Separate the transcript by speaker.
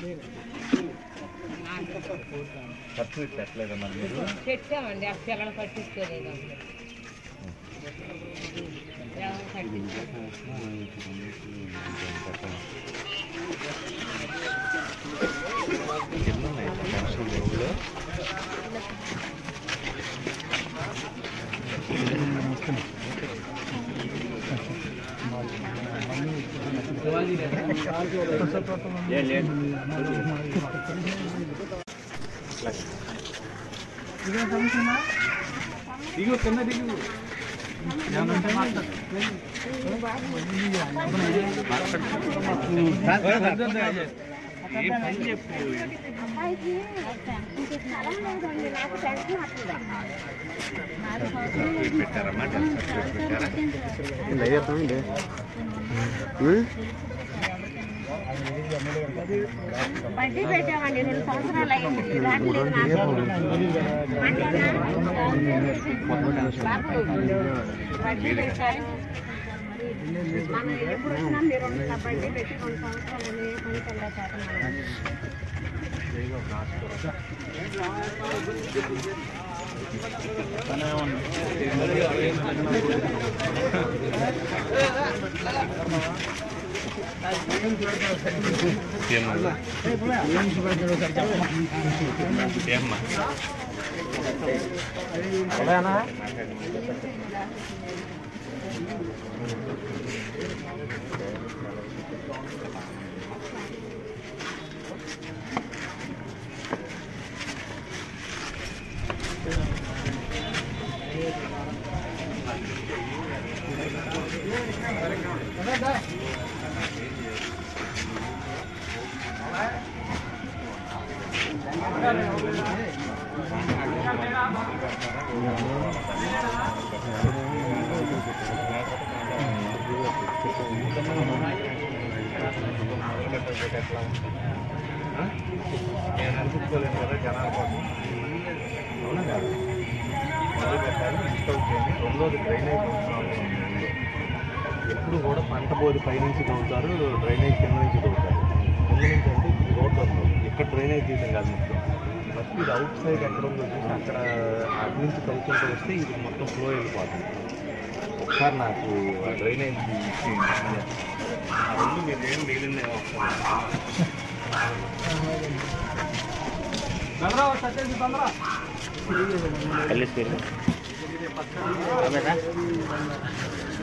Speaker 1: ఖర్చు పెట్టలేదా మరి మీరు
Speaker 2: పెట్టామండి ఆ పిల్లలు పట్టించుకోలేదు అప్పుడు ఎవరు పట్టించుకోలేదు.
Speaker 1: ఎన్ని ఉన్నాయి పెన్షన్ ఊళ్ళో
Speaker 3: దిగు కింద దిగు
Speaker 1: ఏ పని చెప్పు
Speaker 4: అబ్బాయికి ఇంక స్థలం లేదండి నాకు పెన్షన్ వస్తుందా నాలుగు సంవత్సరాలు
Speaker 1: పెట్టారమ్మా డెత్ సర్టిఫికేట్ పెట్టారా
Speaker 4: బడ్డీ పెట్టామండి రెండు సంవత్సరాలు అయింది రావట్లేదు నాకు అంతేనా? బడ్డీ పెట్టాలి మనం ఎప్పుడు వచ్చినా మీరు ఉన్న బడ్డీ పెట్టి రెండు సంవత్సరాలు ఏ పనికి వెళ్ళకపోతున్నాం
Speaker 1: ఏమన్నా ఏమ్మా నేను అనుకోలేను కదా జనాల కోసం అవునా కాదు మొదలు పెట్టాలి లిస్ట్ అవుట్ చేయండి రెండోది డ్రైనేజ్ ప్రాబ్లం ఉంది. ఎప్పుడు కూడా పంట బోరి పైనుంచి తవ్వుతారు డ్రైనేజ్ కింద నుంచి తవ్వుతారు కింద నుంచి అంటే ఈ రోడ్డు వస్తుంది ఇక్కడ డ్రైనేజ్ తీయడం కాదు ముఖ్యం ఫస్ట్ ఇది అవుట్ సైడ్ ఎక్కడ ఉందో చూసి అక్కడ అటు నుంచి తవ్వుకుంటూ వస్తే ఇది మొత్తం ఫ్లో వెళ్ళిపోతుంది ఒకసారి నాకు ఆ డ్రైనేజ్ ఇచ్చేయండి ఆ రెండు మీరు ఏం మిగిలిన
Speaker 3: తొందరగా సత్యేసి తొందర
Speaker 1: కలిసి